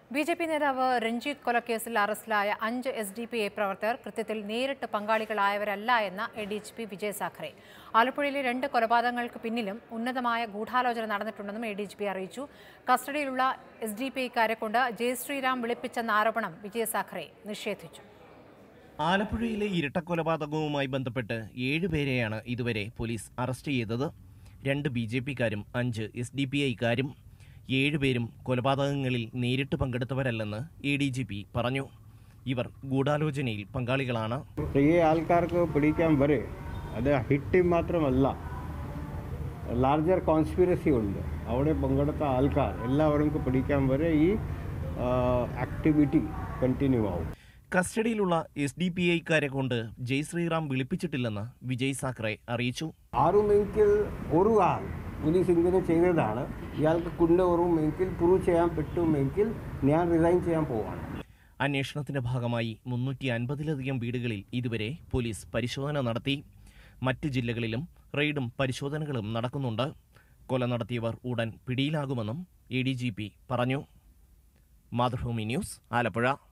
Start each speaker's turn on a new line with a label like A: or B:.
A: B J P നേതാവ് രഞ്ജിത്ത് കൊലക്കേസിൽ അറസ്റ്റിലായ അഞ്ച് എസ് ഡി പി ഐ പ്രവർത്തകർ കൃത്യത്തിൽ നേരിട്ട് പങ്കാളികളായവരല്ല എന്ന A D G P Vijay Sakhare ആലപ്പുഴയിലെ രണ്ട് കൊലപാതകങ്ങൾക്ക് പിന്നിലും ഉന്നതമായ ഗൂഢാലോചന നടന്നിട്ടുണ്ടെന്നും എ ഡി ജി പി അറിയിച്ചു കസ്റ്റഡിയിലുള്ള എസ് ഡി പി ഐക്കാരെ കൊണ്ട് ജയ് ശ്രീറാം വിളിപ്പിച്ചെന്ന ആരോപണം വിജയ് സാഖറെ നിഷേധിച്ചു
B: ആലപ്പുഴയിലെ ഇരട്ടക്കൊലപാതകവുമായി ബന്ധപ്പെട്ട് ഏഴുപേരെയാണ് ഇതുവരെ പോലീസ് അറസ്റ്റ് ചെയ്തത് രണ്ട് ബി ജെ പിക്കാരും അഞ്ച് എസ് ഡി പി ഐക്കാരും ഏഴുപേരും കൊലപാതകങ്ങളിൽ നേരിട്ട് പങ്കെടുത്തവരല്ലെന്ന് എ ഡി ജി പി പറഞ്ഞു ഇവർ ഗൂഢാലോചനയിൽ പങ്കാളികളാണ്
C: ഈ ആൾക്കാർക്ക് പിടിക്കാൻ വരെ അത് ഹിറ്റ് മാത്രമല്ല ലാർജർ കോൺസ്പിറസി ഉണ്ട് അവിടെ പങ്കെടുത്ത ആൾക്കാർ എല്ലാവർക്കും പിടിക്കാൻ വരെ ഈ ആക്ടിവിറ്റി കണ്ടിന്യൂ ആവും
B: കസ്റ്റഡിയിലുള്ള എസ് ഡി പി ഐക്കാരെ കൊണ്ട് ജയ് ശ്രീറാം വിളിപ്പിച്ചിട്ടില്ലെന്ന് വിജയ് സാഖറെ അറിയിച്ചു
C: ആരുമെങ്കിൽ ഒരു ആൾ പോലീസ് ഇങ്ങനെ ചെയ്തതാണ് ഇയാൾക്ക് കൊണ്ടുവരുമെങ്കിൽ പ്രൂവ് ചെയ്യാൻ പറ്റുമെങ്കിൽ ഞാൻ റിസൈൻ ചെയ്യാൻ പോവാണ്
B: അന്വേഷണത്തിന്റെ ഭാഗമായി മുന്നൂറ്റി അൻപതിലധികം വീടുകളിൽ ഇതുവരെ പോലീസ് പരിശോധന നടത്തി മറ്റ് ജില്ലകളിലും റെയ്ഡും പരിശോധനകളും നടക്കുന്നുണ്ട് കൊല നടത്തിയവർ ഉടൻ പിടിയിലാകുമെന്നും എ ഡി ജി പി പറഞ്ഞു മാതൃഭൂമി ന്യൂസ് ആലപ്പുഴ